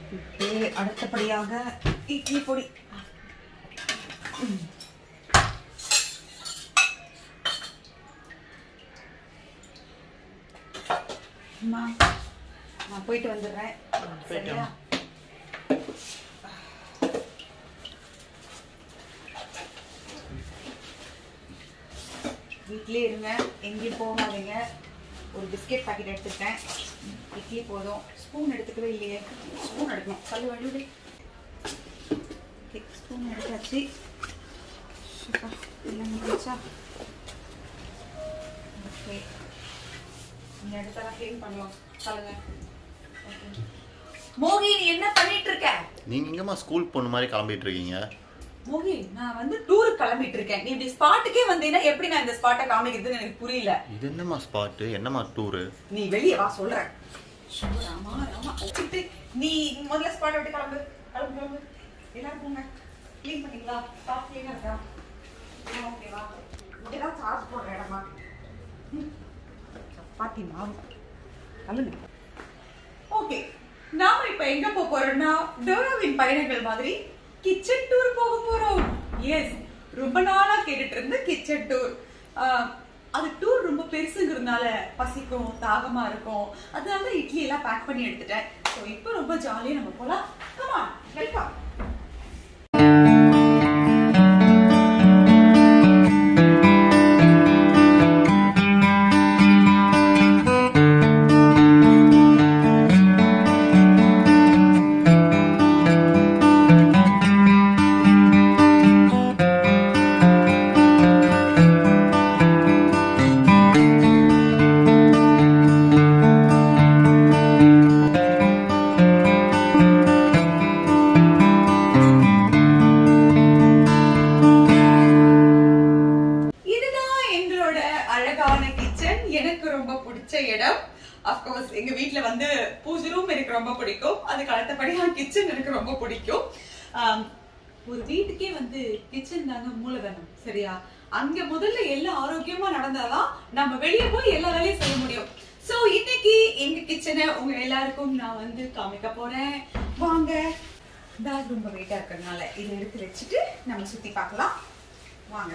Okay அடுத்தபடியாக இட்லி பொடி அம்மா நான் போயிட்டு வந்துடுறேன் சரியா வீட்லயே இருங்க எங்கேயும் போகாதீங்க ஒரு பிஸ்கெட் பாக்கெட் எடுத்துட்டேன் இட்லி போதும் ஸ்பூன் எடுத்துக்கவே இல்லையே ஸ்பூன் எடுக்கணும் கல் வழி ஓகே ஸ்பூன் எடுத்தாச்சு சுப்பா, எல்லாம் முடிச்சா ஓகே இந்த இடத்தெல்லாம் க்ளீன் பண்ணலாம் சொல்லுங்க Okay. மோகி நீ என்ன பண்ணிட்டு இருக்க நீங்க எங்கம்மா ஸ்கூல் போன மாதிரி கிளம்பிட்டு இருக்கீங்க மோகி நான் வந்து டூருக்கு கிளம்பிட்டு இருக்கேன் நீ இப்படி ஸ்பாட்டுக்கே வந்தீங்கன்னா எப்படி நான் இந்த ஸ்பாட்டை காமிக்கிறதுன்னு எனக்கு புரியல இது என்னம்மா ஸ்பாட்டு என்னம்மா டூரு நீ வெளியே வா சொல்றேன் ஷோ, ராமா ராமா வச்சுட்டு நீ முதல்ல ஸ்பாட் விட்டு கிளம்பு கிளம்பு கிளம்பு எல்லாரும் போங்க க்ளீன் பண்ணீங்களா ஸ்பாட் க்ளீனா இருக்கா எல்லாம் ஓகேவா இங்கதான் சார்ஜ் போடுற இடமா ம். சப்பாத்தி மாவு கல்லுங்க ஓகே நாம இப்ப எங்க போக போறோம்னா டோராவின் பயணங்கள் மாதிரி கிச்சன் டூர் போக போறோம் எஸ் ரொம்ப நாளா கேட்டுட்டு இருந்த கிச்சன் டூர் அது டூர் ரொம்ப பெருசுங்கிறதுனால பசிக்கும் தாகமா இருக்கும் அதனால இட்லி எல்லாம் பேக் பண்ணி எடுத்துட்டேன் ஸோ இப்போ ரொம்ப ஜாலியா நம்ம போலாம் கமான் வெல்கம் இதுதான் எங்களோட அழகான கிச்சன் எனக்கு ரொம்ப பிடிச்ச இடம் அப்கோர்ஸ் எங்க வீட்ல வந்து பூஜை ரூம் எனக்கு ரொம்ப பிடிக்கும் அதுக்கு அடுத்தபடியா கிச்சன் எனக்கு ரொம்ப பிடிக்கும் ஆம், ஒரு வீட்டுக்கே வந்து கிச்சன் தாங்க மூலதனம் சரியா அங்க முதல்ல எல்லாம் ஆரோக்கியமா நடந்தாதான் நம்ம வெளியே போய் எல்லா வேலையும் செய்ய முடியும் சோ இன்னைக்கு எங்க கிச்சனை உங்க எல்லாருக்கும் நான் வந்து காமிக்க போறேன் வாங்க பேக் ரொம்ப வெயிட்டா இருக்கறனால இதை எடுத்து வச்சுட்டு நம்ம சுத்தி பார்க்கலாம் வாங்க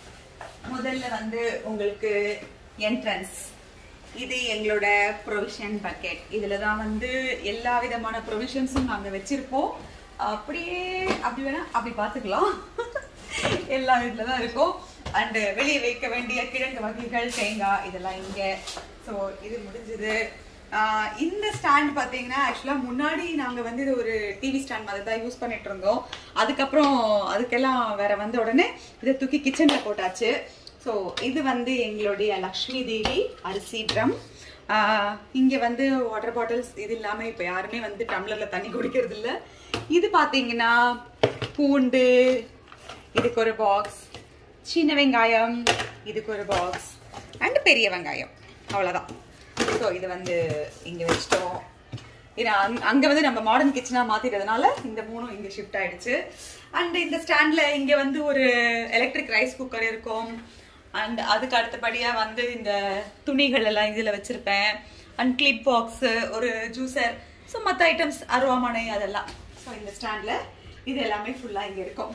முதல்ல வந்து உங்களுக்கு என்ட்ரன்ஸ் இது எங்களோட ப்ரொவிஷன் பக்கெட் இதுல தான் வந்து எல்லா விதமான ப்ரொவிஷன்ஸும் நாங்க வச்சிருப்போம் அப்படியே அப்படி வேணா அப்படி பார்த்துக்கலாம் எல்லா இதுல தான் இருக்கும் அண்ட் வெளியே வைக்க வேண்டிய கிழங்கு வகைகள் தேங்காய் இதெல்லாம் இங்க ஸோ இது முடிஞ்சது ஆஹ் இந்த ஸ்டாண்ட் பாத்தீங்கன்னா ஆக்சுவலா முன்னாடி நாங்க வந்து இது ஒரு டிவி ஸ்டாண்ட் மாதிரி தான் யூஸ் பண்ணிட்டு இருந்தோம் அதுக்கப்புறம் அதுக்கெல்லாம் வேற வந்த உடனே இதை தூக்கி கிச்சன்ல போட்டாச்சு ஸோ இது வந்து எங்களுடைய லக்ஷ்மி தேவி அரிசி ட்ரம் இங்க வந்து வாட்டர் பாட்டில்ஸ் இது இல்லாம இப்ப யாருமே வந்து டம்ளர்ல தண்ணி குடிக்கிறது இல்ல இது பாத்தீங்கன்னா பூண்டு இதுக்கு ஒரு பாக்ஸ் சின்ன வெங்காயம் இதுக்கு ஒரு பாக்ஸ் அண்ட் பெரிய வெங்காயம் அவ்வளவுதான் ஸோ இது வந்து இங்க வச்சிட்டோம் ஏன்னா அங்க- அங்க வந்து நம்ம மாடர்ன் கிச்சனா மாத்திட்டதுனால இந்த மூணும் இங்க ஷிஃப்ட் ஆயிடுச்சு அண்ட் இந்த ஸ்டாண்ட்ல இங்க வந்து ஒரு எலக்ட்ரிக் ரைஸ் குக்கர் இருக்கும் அண்ட் அதுக்கு அடுத்தபடியா வந்து இந்த துணிகள் எல்லாம் இதுல வச்சிருப்பேன் அண்ட் கிளிப் பாக்ஸ் ஒரு ஜூசர் ஸோ மற்ற ஐட்டம்ஸ் அருவாமனை அதெல்லாம் ஸோ இந்த ஸ்டாண்ட்ல இது எல்லாமே ஃபுல்லா இங்க இருக்கும்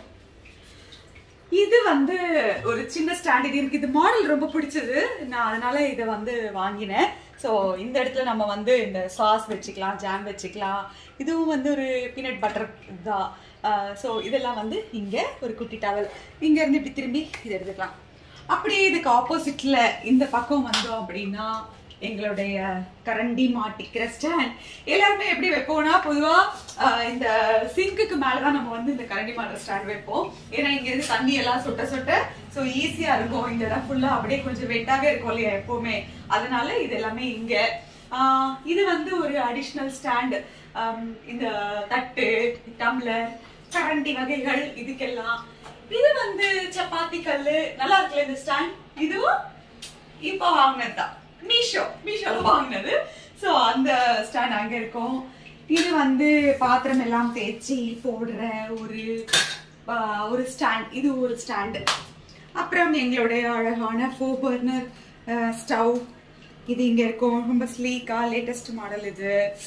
இது வந்து ஒரு சின்ன ஸ்டாண்ட் இது எனக்கு இது மாடல் ரொம்ப பிடிச்சது நான் அதனால இதை வந்து வாங்கினேன் ஸோ இந்த இடத்துல நம்ம வந்து இந்த சாஸ் வச்சுக்கலாம் ஜாம் வச்சுக்கலாம் இதுவும் வந்து ஒரு பீனட் பட்டர் தான் ஸோ இதெல்லாம் வந்து இங்க ஒரு குட்டி டவல் இங்க இருந்து இப்படி திரும்பி இதை எடுத்துக்கலாம் அப்படியே இதுக்கு ஆப்போசிட்ல இந்த பக்கம் வந்தோம் அப்படின்னா எங்களுடைய கரண்டி மாட்டிக்கிற ஸ்டாண்ட் எல்லாருமே எப்படி வைப்போம்னா பொதுவா ஆஹ், இந்த சிங்க்குக்கு மேலதான் நம்ம வந்து இந்த கரண்டி மாட்டுற ஸ்டாண்ட் வைப்போம் ஏன்னா இங்க இருந்து தண்ணி எல்லாம் சொட்ட சொட்ட ஸோ ஈஸியா இருக்கும் இந்த இடம் ஃபுல்லா அப்படியே கொஞ்சம் வெட்டாவே இருக்கும் இல்லையா எப்பவுமே அதனால இது எல்லாமே இங்க ஆஹ், இது வந்து ஒரு அடிஷ்னல் ஸ்டாண்ட் இந்த தட்டு டம்ளர் கரண்டி வகைகள் இதுக்கெல்லாம் இது வந்து சப்பாத்தி கல்லு நல்லா இருக்குல்ல இந்த ஸ்டாண்ட் இதுவும் இப்போ வாங்கினதுதான் மீஷோ மீஷோல வாங்கினது ஸோ அந்த ஸ்டாண்ட் அங்க இருக்கும் இது வந்து பாத்திரம் எல்லாம் தேய்ச்சி போடுற ஒரு ஆ, ஒரு ஸ்டாண்ட் இது ஒரு ஸ்டாண்டு அப்புறம் எங்களுடைய அழகான ஃபோர் பர்னர் ஸ்டவ் இது இங்க இருக்கும் ரொம்ப ஸ்லீக்கா லேட்டஸ்ட் மாடல் இது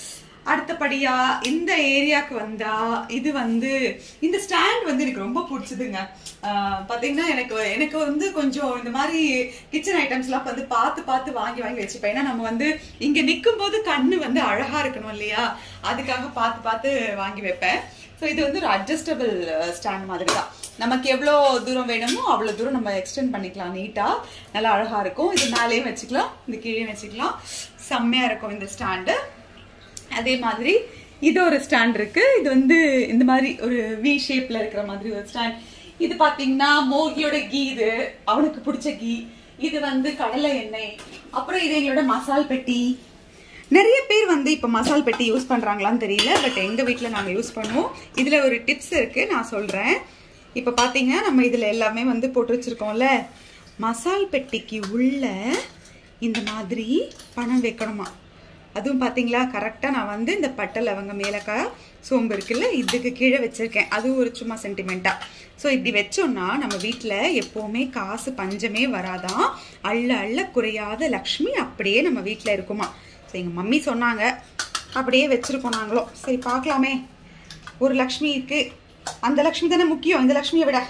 அடுத்தபடியா இந்த ஏரியாக்கு வந்தா இது வந்து இந்த ஸ்டாண்ட் வந்து எனக்கு ரொம்ப பிடிச்சதுங்க ஆஹ் பாத்தீங்கன்னா எனக்கு எனக்கு வந்து கொஞ்சம் இந்த மாதிரி கிச்சன் ஐட்டம்ஸ்லாம் வந்து பார்த்து பார்த்து வாங்கி வாங்கி வச்சுப்பேன் ஏன்னா நம்ம வந்து இங்க நிற்கும் போது கண்ணு வந்து அழகா இருக்கணும் இல்லையா அதுக்காக பார்த்து பார்த்து வாங்கி வைப்பேன் ஸோ இது வந்து ஒரு அட்ஜஸ்டபிள் ஸ்டாண்ட் மாதிரி தான் நமக்கு எவ்வளோ தூரம் வேணுமோ அவ்வளோ தூரம் நம்ம எக்ஸ்டெண்ட் பண்ணிக்கலாம் நீட்டாக நல்லா அழகா இருக்கும் இது மேலேயும் வச்சுக்கலாம் இந்த கீழே வச்சுக்கலாம் செம்மையா இருக்கும் இந்த ஸ்டாண்டு அதே மாதிரி இது ஒரு ஸ்டாண்ட் இருக்கு இது வந்து இந்த மாதிரி ஒரு வி ஷேப்ல இருக்கிற மாதிரி ஒரு ஸ்டாண்ட் இது பாத்தீங்கன்னா மோகியோட கீ இது அவனுக்கு பிடிச்ச கீ இது வந்து கடலை எண்ணெய் அப்புறம் இது எங்களோட மசால் பெட்டி நிறைய பேர் வந்து இப்ப மசால் பெட்டி யூஸ் பண்றாங்களான்னு தெரியல பட் எங்க வீட்ல நாங்க யூஸ் பண்ணுவோம் இதுல ஒரு டிப்ஸ் இருக்கு நான் சொல்றேன் இப்ப பாத்தீங்கன்னா நம்ம இதுல எல்லாமே வந்து போட்டு வச்சிருக்கோம்ல மசால் பெட்டிக்கு உள்ள இந்த மாதிரி பணம் வைக்கணுமா அதுவும் பாத்தீங்களா கரெக்டா நான் வந்து இந்த பட்டை லவங்க மேலக்காய் சோம்பு இருக்குல்ல இதுக்கு கீழே வச்சிருக்கேன் அதுவும் ஒரு சும்மா சென்டிமெண்டா ஸோ இப்படி வச்சோம்னா நம்ம வீட்டில் எப்போவுமே காசு பஞ்சமே வராதான் அள்ள அள்ள குறையாத லக்ஷ்மி அப்படியே நம்ம வீட்டில் இருக்குமா ஸோ எங்கள் மம்மி சொன்னாங்க அப்படியே வச்சிருக்கோம் நாங்களும் சரி பார்க்கலாமே ஒரு லக்ஷ்மி இருக்கு அந்த லக்ஷ்மி தானே முக்கியம் இந்த லக்ஷ்மியை விட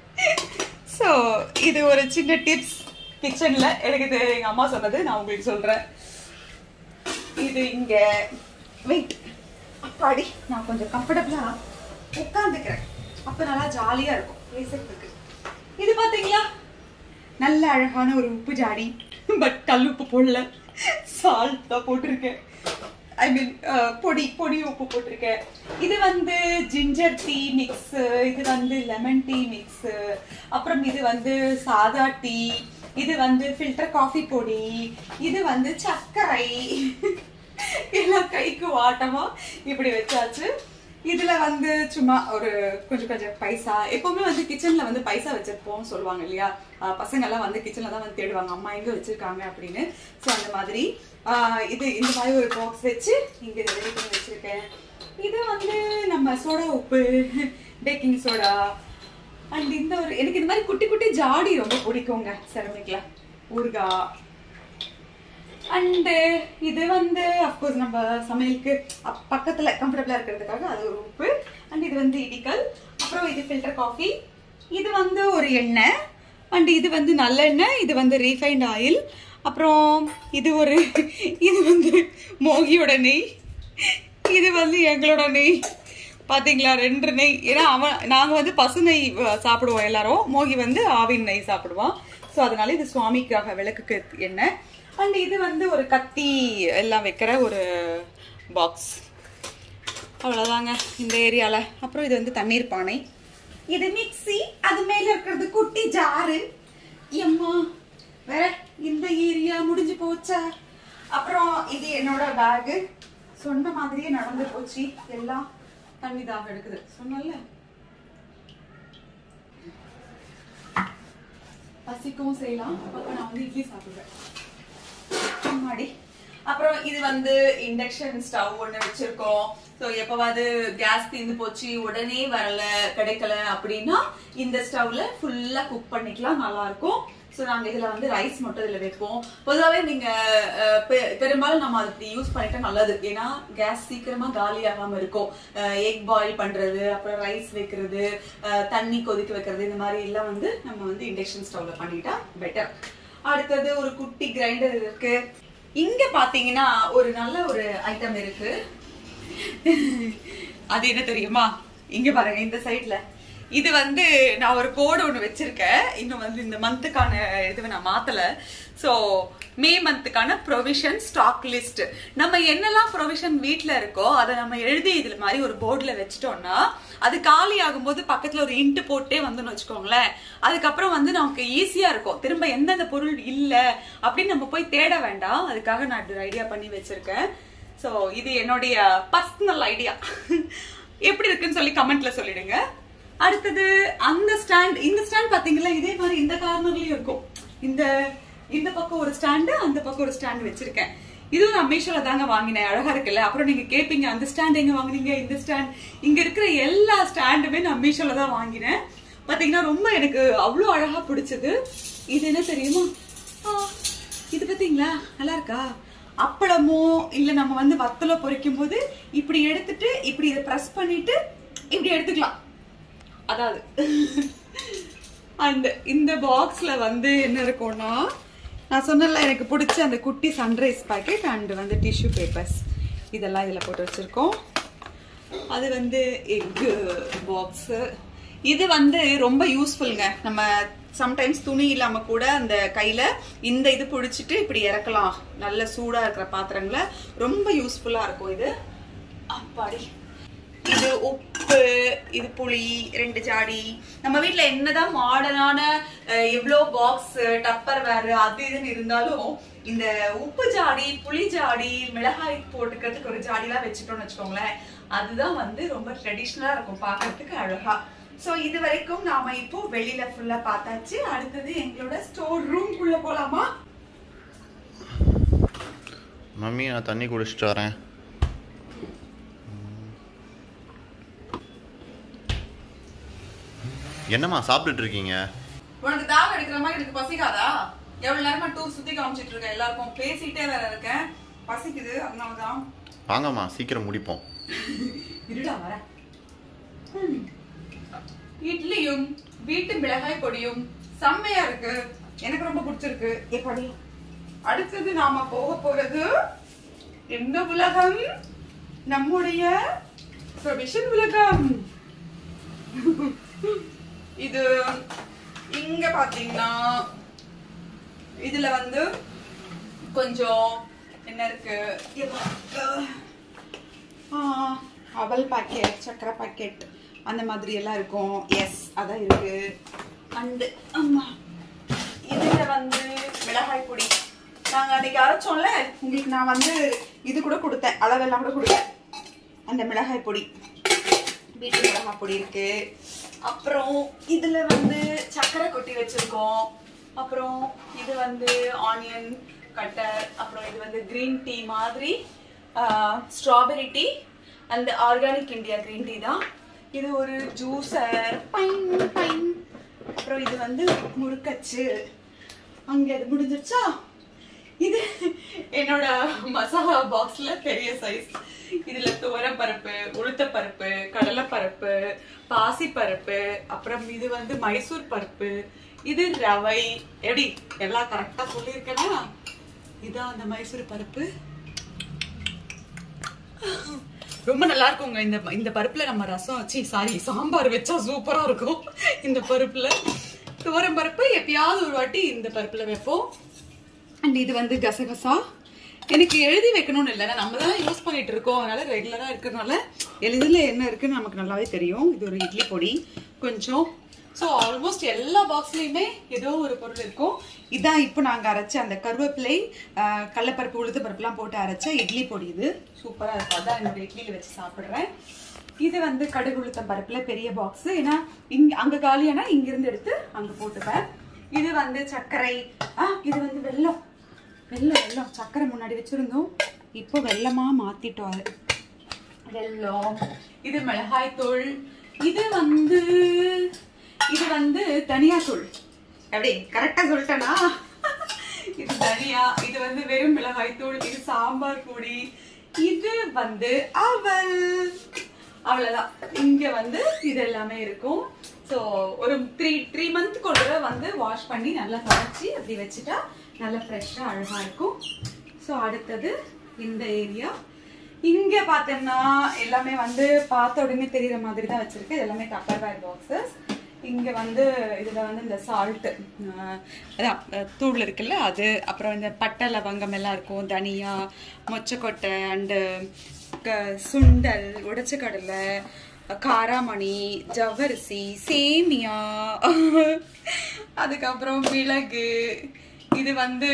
ஸோ இது ஒரு சின்ன டிப்ஸ் கிச்சன்ல எனக்கு இது எங்க அம்மா சொன்னது நான் உங்களுக்கு சொல்றேன் இது இங்க வெயிட் அப்பாடி நான் கொஞ்சம் கம்ஃபர்டபுளா உட்காந்துக்கிறேன் அப்ப நல்லா ஜாலியா இருக்கும் பேசுறதுக்கு இது பாத்தீங்களா நல்ல அழகான ஒரு உப்பு ஜாடி பட் கல் உப்பு போடல சால்ட் தான் போட்டிருக்கேன் ஐ மீன் பொடி பொடி உப்பு போட்டிருக்கேன் இது வந்து ஜிஞ்சர் டீ மிக்ஸ் இது வந்து லெமன் டீ மிக்ஸ் அப்புறம் இது வந்து சாதா டீ இது வந்து ஃபில்டர் காஃபி பொடி இது வந்து சர்க்கரை எல்லாம் கைக்கு வாட்டமா இப்படி வச்சாச்சு இதுல வந்து சும்மா ஒரு கொஞ்சம் கொஞ்சம் பைசா எப்பவுமே வந்து கிச்சன்ல வந்து பைசா வச்சிருப்போம் சொல்லுவாங்க இல்லையா ஆஹ் பசங்க எல்லாம் வந்து கிச்சன்ல தான் வந்து தேடுவாங்க அம்மா எங்க வச்சிருக்காங்க அப்படின்னு ஸோ அந்த மாதிரி ஆஹ் இது இந்த மாதிரி ஒரு பாக்ஸ் வச்சு இங்க ரெடி பண்ணி வச்சிருக்கேன் இது வந்து நம்ம சோடா உப்பு பேக்கிங் சோடா அண்ட் இந்த ஒரு எனக்கு இந்த மாதிரி குட்டி குட்டி ஜாடி ரொம்ப பிடிக்குங்க செரமிக்ல ஊறுகாய் அண்டு இது வந்து அஃப்கோர்ஸ் நம்ம சமையலுக்கு அப்- பக்கத்துல கம்ஃபர்டபுளா இருக்கிறதுக்காக அது ஒரு உப்பு அண்ட் இது வந்து இடிக்கல் அப்புறம் இது ஃபில்டர் காஃபி இது வந்து ஒரு எண்ணெய் அண்ட் இது வந்து நல்லெண்ணெய் இது வந்து ரீஃபைண்ட் ஆயில் அப்புறம் இது ஒரு இது வந்து மோகியோட நெய் இது வந்து எங்களோட நெய் பாத்தீங்களா ரெண்டு நெய் ஏன்னா அவன் நாங்க வந்து பசு நெய் அஹ், சாப்பிடுவோம் எல்லாரும் மோகி வந்து ஆவின் நெய் சாப்பிடுவான் ஸோ அதனால இது சுவாமிக்காக விளக்குக்கு எண்ணெய் அண்ட் இது வந்து ஒரு கத்தி எல்லாம் வைக்கிற ஒரு பாக்ஸ் அவ்வளோதாங்க இந்த ஏரியால அப்புறம் இது வந்து தண்ணீர் பானை இது மிக்ஸி அது மேல இருக்கிறது குட்டி ஜாரு எம்மா வேற இந்த ஏரியா முடிஞ்சு போச்சா அப்புறம் இது என்னோட பேகு சொன்ன மாதிரியே நடந்து போச்சு எல்லாம் தண்ணி தாக எடுக்குது சொன்னல பசிக்கவும் செய்யலாம் அப்ப நான் வந்து இட்லி சாப்பிடுவேன் அம்மாடி அப்புறம் இது வந்து இண்டக்ஷன் ஸ்டவ் ஒண்ணு வச்சிருக்கோம் சோ எப்பவாவது கேஸ் தீர்ந்து போச்சு உடனே வரல கிடைக்கல அப்படின்னா இந்த ஸ்டவ்ல ஃபுல்லா குக் பண்ணிக்கலாம் நல்லா இருக்கும் சோ நாங்க இதுல வந்து ரைஸ் மட்டும் இதுல வைப்போம் பொதுவாவே நீங்க அஹ், பெ- பெரும்பாலும் நம்ம அது யூஸ் பண்ணிட்டா நல்லது ஏன்னா கேஸ் சீக்கிரமா காலி ஆகாம இருக்கும் எக் பாயில் பண்றது அப்புறம் ரைஸ் வைக்கிறது அஹ், தண்ணி கொதிக்க வைக்கிறது இந்த மாதிரி எல்லாம் வந்து நம்ம வந்து இண்டக்ஷன் ஸ்டவ்ல பண்ணிட்டா பெட்டர் அடுத்தது ஒரு குட்டி கிரைண்டர் இருக்கு இங்க பாத்தீங்கன்னா ஒரு நல்ல ஒரு ஐட்டம் இருக்கு அது என்ன தெரியுமா இங்க பாருங்க இந்த சைடுல இது வந்து நான் ஒரு போர்டு ஒன்று வச்சிருக்கேன் இன்னும் வந்து இந்த மந்த்துக்கான இது நான் மாத்தல ஸோ மே மந்த்துக்கான ப்ரொவிஷன் ஸ்டாக் லிஸ்ட் நம்ம என்னெல்லாம் ப்ரொவிஷன் வீட்டில் இருக்கோ அதை நம்ம எழுதி இதுல மாதிரி ஒரு போர்டில் வச்சிட்டோம்னா அது காலி ஆகும்போது பக்கத்துல ஒரு இன்ட்டு போட்டே வந்துன்னு வச்சுக்கோங்களேன் அதுக்கப்புறம் வந்து நமக்கு ஈஸியா இருக்கும் திரும்ப எந்தெந்த பொருள் இல்ல அப்படின்னு நம்ம போய் தேட வேண்டாம் அதுக்காக நான் இப்படி ஐடியா பண்ணி வச்சிருக்கேன் ஸோ இது என்னுடைய பர்சனல் ஐடியா எப்படி இருக்குன்னு சொல்லி கமெண்ட்ல சொல்லிடுங்க அடுத்தது அந்த ஸ்டாண்ட் இந்த ஸ்டாண்ட் பாத்தீங்களா இதே மாதிரி இந்த கார்னர்லயும் இருக்கும் இந்த இந்த பக்கம் ஒரு ஸ்டாண்டு அந்த பக்கம் ஒரு ஸ்டாண்ட் வச்சிருக்கேன் இதுவும் நான் மீஷோல தாங்க வாங்கினேன் அழகா இருக்குல்ல அப்புறம் நீங்க கேப்பீங்க அந்த ஸ்டாண்ட் எங்க வாங்குனீங்க இந்த ஸ்டாண்ட் இங்க இருக்கிற எல்லா ஸ்டாண்டுமே நான் மீஷோல தான் வாங்கினேன் பாத்தீங்கன்னா ரொம்ப எனக்கு அவ்வளோ அழகா பிடிச்சது இது என்ன தெரியுமா ஆ, இது பாத்தீங்களா நல்லா இருக்கா அப்பளமோ இல்ல நம்ம வந்து வத்தல பொரிக்கும் போது இப்படி எடுத்துட்டு இப்படி இதை ப்ரெஸ் பண்ணிட்டு இப்படி எடுத்துக்கலாம் அதாவது அந்த இந்த பாக்ஸ்ல வந்து என்ன இருக்கும்னா நான் சொன்னல எனக்கு பிடிச்ச அந்த குட்டி சன்ரைஸ் பாக்கெட் அண்ட் வந்து டிஷ்யூ பேப்பர்ஸ் இதெல்லாம் இதில் போட்டு வச்சிருக்கோம் அது வந்து எக்கு பாக்ஸு இது வந்து ரொம்ப யூஸ்ஃபுல்ங்க நம்ம சம்டைம்ஸ் துணி இல்லாம கூட அந்த கையில இந்த இது பிடிச்சிட்டு இப்படி இறக்கலாம் நல்ல சூடா இருக்கிற பாத்திரங்களை ரொம்ப யூஸ்ஃபுல்லா இருக்கும் இது அப்பாடி இது உப்பு இது புளி ரெண்டு ஜாடி நம்ம வீட்ல என்னதான் மாடர்னான எவ்வளோ பாக்ஸ் டப்பர் வேறு அது இதுன்னு இருந்தாலும் இந்த உப்பு ஜாடி புளி ஜாடி மிளகாய் போட்டுக்கிறதுக்கு ஒரு ஜாடிலாம் வச்சுட்டோம்னு வச்சுக்கோங்களேன் அதுதான் வந்து ரொம்ப ட்ரெடிஷ்னலா இருக்கும் பார்க்கறதுக்கு அழகா சோ இது வரைக்கும் நாம இப்போ வெளியில ஃபுல்லா பார்த்தாச்சு அடுத்தது எங்களோட ஸ்டோர் ரூம் குள்ள போலாமா மம்மி நான் தண்ணி குடிச்சிட்டு வரேன் என்னம்மா சாப்பிட்டுட்டு இருக்கீங்க உனக்கு தாகம் எடுக்கிற மாதிரி எனக்கு பசிக்காதா எவ்வளவு நேரமா டூர் சுத்தி காமிச்சிட்டு இருக்கேன் எல்லாருக்கும் பேசிட்டே வேற இருக்கேன் பசிக்குது அதனாலதான் வாங்கம்மா சீக்கிரம் முடிப்போம் இருடா வர இட்லியும் வீட்டு மிளகாய் பொடியும் செம்மையா இருக்கு எனக்கு ரொம்ப பிடிச்சிருக்கு எப்படி அடுத்தது நாம போக போறது எந்த உலகம் நம்முடைய ப்ரொவிஷன் உலகம் இது இங்க பாத்தீங்கன்னா இதுல வந்து கொஞ்சம் என்ன இருக்கு ஆ, அவல் பாக்கெட் சக்கரை பாக்கெட் அந்த மாதிரி எல்லாம் இருக்கும் எஸ் அதான் இருக்கு அண்டு ஆமா இதுல வந்து மிளகாய் பொடி நாங்க அன்னைக்கு அரைச்சோம்ல உங்களுக்கு நான் வந்து இது கூட கொடுத்தேன் அளவெல்லாம் கூட கொடுத்தேன் அந்த மிளகாய் பொடி வீட்டு மிளகாய் பொடி இருக்கு அப்புறம் இதுல வந்து சக்கரை கொட்டி வச்சிருக்கோம் அப்புறம் இது வந்து ஆனியன் கட்டர் அப்புறம் இது வந்து கிரீன் டீ மாதிரி ஸ்ட்ராபெரி டீ அந்த ஆர்கானிக் இந்தியா கிரீன் டீ தான் இது ஒரு ஜூஸர் பைன் பைன் அப்புறம் இது வந்து முறுக்கச்சு அங்க அது முடிஞ்சிருச்சா இது என்னோட மசாலா பாக்ஸ்ல பெரிய சைஸ் இதுல துவரம் பருப்பு உளுத்த பருப்பு கடலை பருப்பு பாசி பருப்பு அப்புறம் இது வந்து மைசூர் பருப்பு இது ரவை எப்படி எல்லாம் கரெக்டா சொல்லியிருக்கேனா இதான் அந்த மைசூர் பருப்பு ரொம்ப நல்லா இருக்குங்க இந்த இந்த பருப்புல நம்ம ரசம் சி சாரி சாம்பார் வச்சா சூப்பரா இருக்கும் இந்த பருப்புல துவரம் பருப்பு எப்பயாவது ஒரு வாட்டி இந்த பருப்புல வைப்போம் அண்ட் இது வந்து கசகசா எனக்கு எழுதி வைக்கணும்னு இல்லை நம்ம தான் யூஸ் பண்ணிட்டு இருக்கோம் அதனால ரெகுலரா இருக்கிறதுனால எளிதில் என்ன இருக்குன்னு நமக்கு நல்லாவே தெரியும் இது ஒரு இட்லி பொடி கொஞ்சம் ஸோ ஆல்மோஸ்ட் எல்லா பாக்ஸ்லயுமே ஏதோ ஒரு பொருள் இருக்கும் இதான் இப்போ நாங்க அரைச்ச அந்த கருவேப்பிலை ஆஹ், கடலைப்பருப்பு உளுத்து பருப்புலாம் போட்டு அரைச்ச இட்லி பொடி இது சூப்பரா இருக்கும் அதான் என்னோட இட்லியில வச்சு சாப்பிடுறேன் இது வந்து கடுகு உளுத்தம் பருப்புல பெரிய பாக்ஸ் ஏன்னா இங்க அங்க காலியானா இங்க இருந்து எடுத்து அங்க போட்டுப்பேன் இது வந்து சர்க்கரை ஆ இது வந்து வெல்லம் வெல்லம் வெல்லம் சர்க்கரை முன்னாடி வச்சிருந்தோம் இப்போ வெல்லமா மாத்திட்டோம் அது வெல்லம் இது மிளகாய் தூள் இது வந்து இது வந்து தனியா தூள் எப்படி கரெக்டா சொல்லிட்டேனா இது தனியா இது வந்து வெறும் மிளகாய் தூள் இது சாம்பார் பொடி இது வந்து அவல் அவ்வளவுதான் இங்க வந்து இது எல்லாமே இருக்கும் ஸோ ஒரு த்ரீ த்ரீ மந்த் ஒரு தடவை வந்து வாஷ் பண்ணி நல்லா சமைச்சு அப்படி வச்சுட்டா நல்லா ஃப்ரெஷ்ஷாக அழகா இருக்கும் ஸோ அடுத்தது இந்த ஏரியா இங்க பார்த்தோம்னா எல்லாமே வந்து பார்த்த உடனே தெரியுற மாதிரி தான் வச்சிருக்கு இது எல்லாமே டப்பர் வேர் பாக்ஸஸ் இங்க வந்து இதுல வந்து இந்த சால்ட் அதான் அஹ், தூள் இருக்குல்ல அது அப்புறம் இந்த பட்டை லவங்கம் எல்லாம் இருக்கும் தனியா மொச்சக்கொட்டை அண்டு சுண்டல் உடைச்ச கடலை காராமணி ஜவ்வரிசி சேமியா அதுக்கப்புறம் மிளகு இது வந்து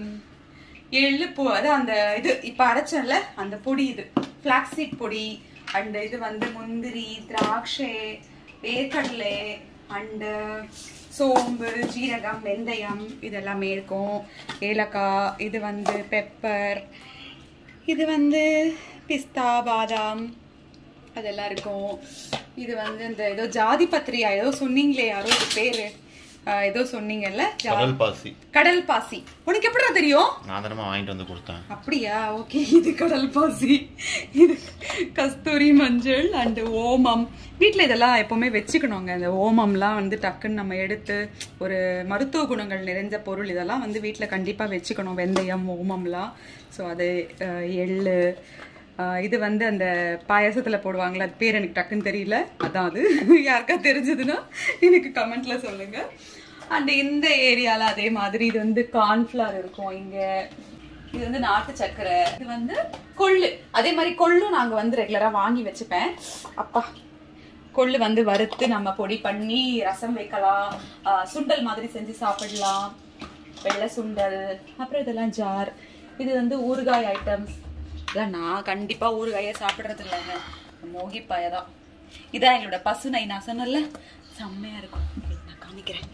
எள்ளு பூ அதான் அந்த இது இப்ப அரைச்சேன்ல அந்த பொடி இது ஃபிளாக்ஸீட் பொடி அண்ட் இது வந்து முந்திரி திராட்சை வேர்க்கடலை அண்டு சோம்பு ஜீரகம் வெந்தயம் இதெல்லாமே இருக்கும் ஏலக்காய் இது வந்து பெப்பர் இது வந்து பிஸ்தா பாதாம் அதெல்லாம் இருக்கும் இது வந்து இந்த ஏதோ ஜாதி பத்திரியா ஏதோ சொன்னீங்களே யாரோ ஒரு பேரு ஆஹ் ஏதோ சொன்னீங்கல்ல ஜா- கடல் பாசி கடல் பாசி உனக்கு எப்படிடா தெரியும் நான் தானமா வாங்கிட்டு வந்து கொடுத்தேன் அப்படியா ஓகே இது கடல் பாசி இது கஸ்தூரி மஞ்சள் அண்ட் ஓமம் வீட்டில் இதெல்லாம் எப்பவுமே வச்சுக்கணுங்க இந்த ஓமம்லாம் வந்து டக்குன்னு நம்ம எடுத்து ஒரு மருத்துவ குணங்கள் நிறைஞ்ச பொருள் இதெல்லாம் வந்து வீட்டில் கண்டிப்பாக வச்சுக்கணும் வெந்தயம் ஓமம்லாம் ஸோ அது அஹ், எள்ளு அஹ், இது வந்து அந்த பாயாசத்தில் போடுவாங்களே அது பேர் எனக்கு டக்குன்னு தெரியல அதான் அது யாருக்கா தெரிஞ்சதுன்னா எனக்கு கமெண்ட்ல சொல்லுங்க அண்ட் இந்த ஏரியால அதே மாதிரி இது வந்து கார்ன்ஃபிளவர் இருக்கும் இங்க இது வந்து நாட்டு சக்கரை இது வந்து கொள்ளு அதே மாதிரி கொள்ளும் நாங்க வந்து ரெகுலரா வாங்கி வச்சுப்பேன் அப்பா கொள்ளு வந்து வறுத்து நம்ம பொடி பண்ணி ரசம் வைக்கலாம் ஆஹ் சுண்டல் மாதிரி செஞ்சு சாப்பிடலாம் வெள்ளை சுண்டல் அப்புறம் இதெல்லாம் ஜார் இது வந்து ஊறுகாய் ஐட்டம்ஸ் இதெல்லாம் நான் கண்டிப்பா ஊறுகாயை சாப்பிடுறது இல்லைங்க மோகிப்பாய தான் இதான் எங்களோட பசுனை நான் சொன்னல செம்மையா இருக்கும் நான் காமிக்கிறேன்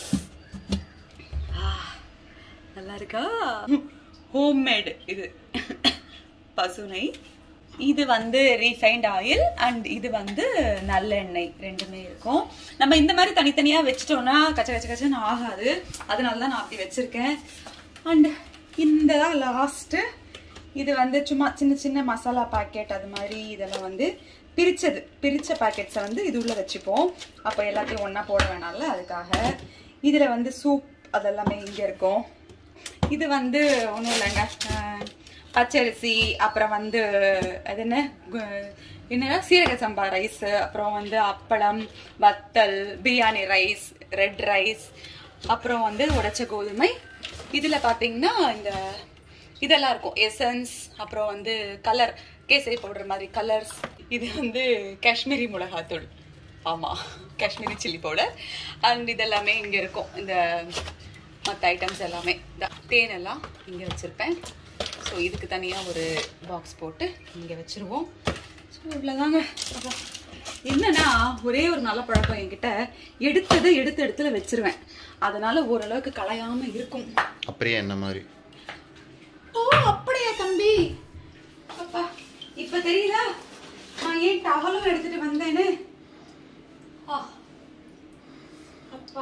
ஆ, நல்லா இருக்கா ஹோம்மேடு இது பசுனை இது வந்து ரீஃபைண்ட் ஆயில் அண்ட் இது வந்து நல்லெண்ணெய் ரெண்டுமே இருக்கும் நம்ம இந்த மாதிரி தனித்தனியா வச்சிட்டோம்னா கச்ச கச்ச கச்சன்னு ஆகாது அதனால தான் நான் அப்படி வச்சிருக்கேன் அண்ட் இந்த தான் லாஸ்ட்டு இது வந்து சும்மா சின்ன சின்ன மசாலா பாக்கெட் அது மாதிரி இதெல்லாம் வந்து பிரிச்சது பிரிச்ச பாக்கெட்ஸை வந்து இது உள்ள வச்சுப்போம் அப்போ எல்லாத்தையும் ஒண்ணா போட வேணாம்ல அதுக்காக இதுல வந்து சூப் அதெல்லாமே இங்க இருக்கும் இது வந்து ஒன்றும் இல்லைங்க அஹ், பச்சரிசி அப்புறம் வந்து அது என்ன கு- என்ன சீரக சம்பா ரைஸ் அப்புறம் வந்து அப்பளம் வத்தல் பிரியாணி ரைஸ் ரெட் ரைஸ் அப்புறம் வந்து உடைச்ச கோதுமை இதில் பார்த்தீங்கன்னா இந்த இதெல்லாம் இருக்கும் எசன்ஸ் அப்புறம் வந்து கலர் கேசரி பவுடர் மாதிரி கலர்ஸ் இது வந்து காஷ்மீரி மிளகாத்தூள் ஆமாம் காஷ்மீரி சில்லி பவுடர் அண்ட் இதெல்லாமே இங்கே இருக்கும் இந்த மற்ற ஐட்டம்ஸ் எல்லாமே இந்த தேன் எல்லாம் இங்கே வச்சுருப்பேன் ஸோ இதுக்கு தனியாக ஒரு பாக்ஸ் போட்டு இங்கே வச்சுருவோம் ஸோ இவ்வளோதாங்க அப்புறம் என்னன்னா ஒரே ஒரு நல்ல பழக்கம் என்கிட்ட எடுத்ததை எடுத்த இடத்துல வச்சிருவேன் அதனால ஓரளவுக்கு கலையாம இருக்கும் அப்படியே என்ன மாதிரி ஓ அப்படியா தம்பி அப்பா இப்ப தெரியுதா நான் ஏன் டவலும் எடுத்துட்டு வந்தேன்னு ஆ. அப்பா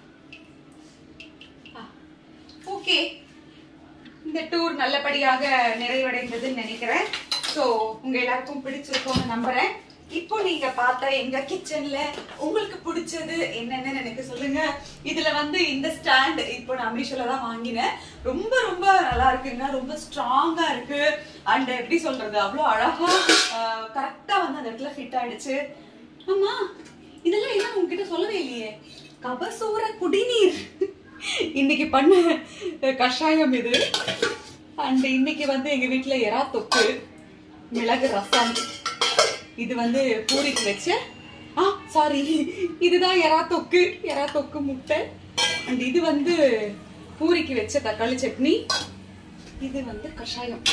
ஓகே இந்த டூர் நல்லபடியாக நிறைவடைந்ததுன்னு நினைக்கிறேன் ஸோ உங்க எல்லாருக்கும் பிடிச்சிருக்கும்னு நம்புறேன் இப்போ நீங்க பார்த்த எங்க கிச்சன்ல உங்களுக்கு பிடிச்சது என்னன்னு எனக்கு சொல்லுங்க இதுல வந்து இந்த ஸ்டாண்ட் இப்போ நான் மீஷோல தான் வாங்கினேன் ரொம்ப ரொம்ப நல்லா இருக்குங்க ரொம்ப ஸ்ட்ராங்கா இருக்கு அண்ட் எப்படி சொல்றது அவ்வளோ அழகா கரெக்டா வந்து அந்த இடத்துல ஃபிட் ஆயிடுச்சு ஆமா இதெல்லாம் என்ன உங்ககிட்ட சொல்லவே இல்லையே கபசூர குடிநீர் இன்னைக்கு பண்ண அஹ், கஷாயம் இது அண்ட் இன்னைக்கு வந்து எங்க வீட்ல எறா தொக்கு மிளகு ரசம் இது வந்து பூரிக்கு வச்ச ஆ சாரி இதுதான் எறா தொக்கு எறா தொக்கு முட்டை அண்ட் இது வந்து பூரிக்கு வச்ச தக்காளி சட்னி இது வந்து கஷாயம்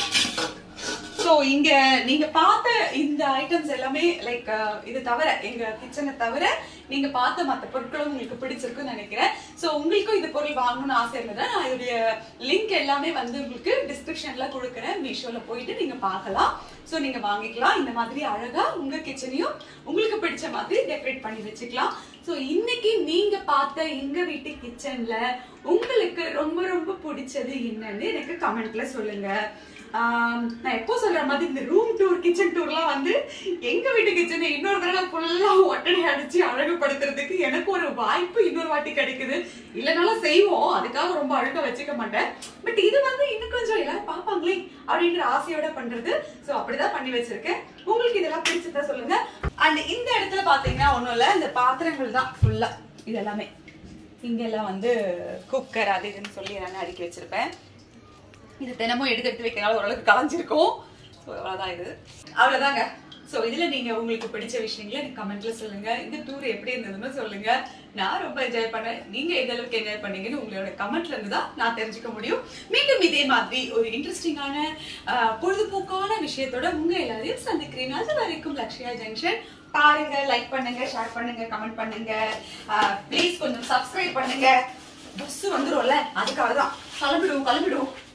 சோ இங்க நீங்க பார்த்த இந்த ஐட்டம்ஸ் எல்லாமே லைக் இது தவிர எங்க கிச்சனை தவிர நீங்க பார்த்த மத்த பொருட்களும் உங்களுக்கு பிடிச்சிருக்குன்னு நினைக்கிறேன் சோ உங்களுக்கும் இந்த பொருள் வாங்கணும்னு ஆசை இருந்ததுன்னா நான் இதோடைய லிங்க் எல்லாமே வந்து உங்களுக்கு டிஸ்கிரிப்ஷன்ல கொடுக்குறேன் மீஷோல போயிட்டு நீங்க பார்க்கலாம் சோ நீங்க வாங்கிக்கலாம் இந்த மாதிரி அழகா உங்க கிச்சனையும் உங்களுக்கு பிடிச்ச மாதிரி டெக்கரேட் பண்ணி வச்சுக்கலாம் சோ இன்னைக்கு நீங்க பார்த்த எங்க வீட்டு கிச்சன்ல உங்களுக்கு ரொம்ப ரொம்ப பிடிச்சது என்னன்னு எனக்கு கமெண்ட்ல சொல்லுங்க ஆம், நான் எப்போ சொல்ற மாதிரி இந்த ரூம் டூர் கிச்சன் டூர்லாம் வந்து எங்க வீட்டு கிச்சனை இன்னொரு தடவை ஃபுல்லா ஒட்டடை அடிச்சு அழகுபடுத்துறதுக்கு எனக்கு ஒரு வாய்ப்பு இன்னொரு வாட்டி கிடைக்குது இல்லைனாலும் செய்வோம் அதுக்காக ரொம்ப அழகா வச்சுக்க மாட்டேன் பட் இது வந்து இன்னும் கொஞ்சம் எல்லாரும் பார்ப்பாங்களே அப்படின்ற ஆசையோட பண்றது சோ அப்படிதான் பண்ணி வச்சிருக்கேன் உங்களுக்கு இதெல்லாம் பிடிச்சதா சொல்லுங்க அண்ட் இந்த இடத்துல பாத்தீங்கன்னா ஒண்ணும் இல்ல இந்த பாத்திரங்கள் தான் ஃபுல்லா இது எல்லாமே இங்கெல்லாம் வந்து குக்கர் அது இதுன்னு சொல்லி நான் அடுக்கி வச்சிருப்பேன் இது தினமும் எடுத்து எடுத்து வைக்கிறனால ஓரளவுக்கு கலைஞ்சிருக்கும் ஸோ அவ்வளோதான் இது அவ்வளோதாங்க ஸோ இதில் நீங்கள் உங்களுக்கு பிடிச்ச விஷயங்களை எனக்கு கமெண்ட்ல சொல்லுங்க இந்த டூர் எப்படி இருந்ததுன்னு சொல்லுங்க நான் ரொம்ப என்ஜாய் பண்ணேன் நீங்க எந்த அளவுக்கு என்ஜாய் பண்ணீங்கன்னு உங்களோட கமெண்ட்ல இருந்து தான் நான் தெரிஞ்சுக்க முடியும் மீண்டும் இதே மாதிரி ஒரு இன்ட்ரெஸ்டிங்கான பொழுதுபோக்கான விஷயத்தோட உங்க எல்லாரையும் சந்திக்கிறேன் அது வரைக்கும் லக்ஷ்யா ஜங்ஷன் பாருங்க லைக் பண்ணுங்க ஷேர் பண்ணுங்க கமெண்ட் பண்ணுங்க ப்ளீஸ் கொஞ்சம் சப்ஸ்கிரைப் பண்ணுங்க பஸ் வந்துரும்ல அதுக்காக தான் கிளம்பிடுவோம் கிளம்பிடுவோம்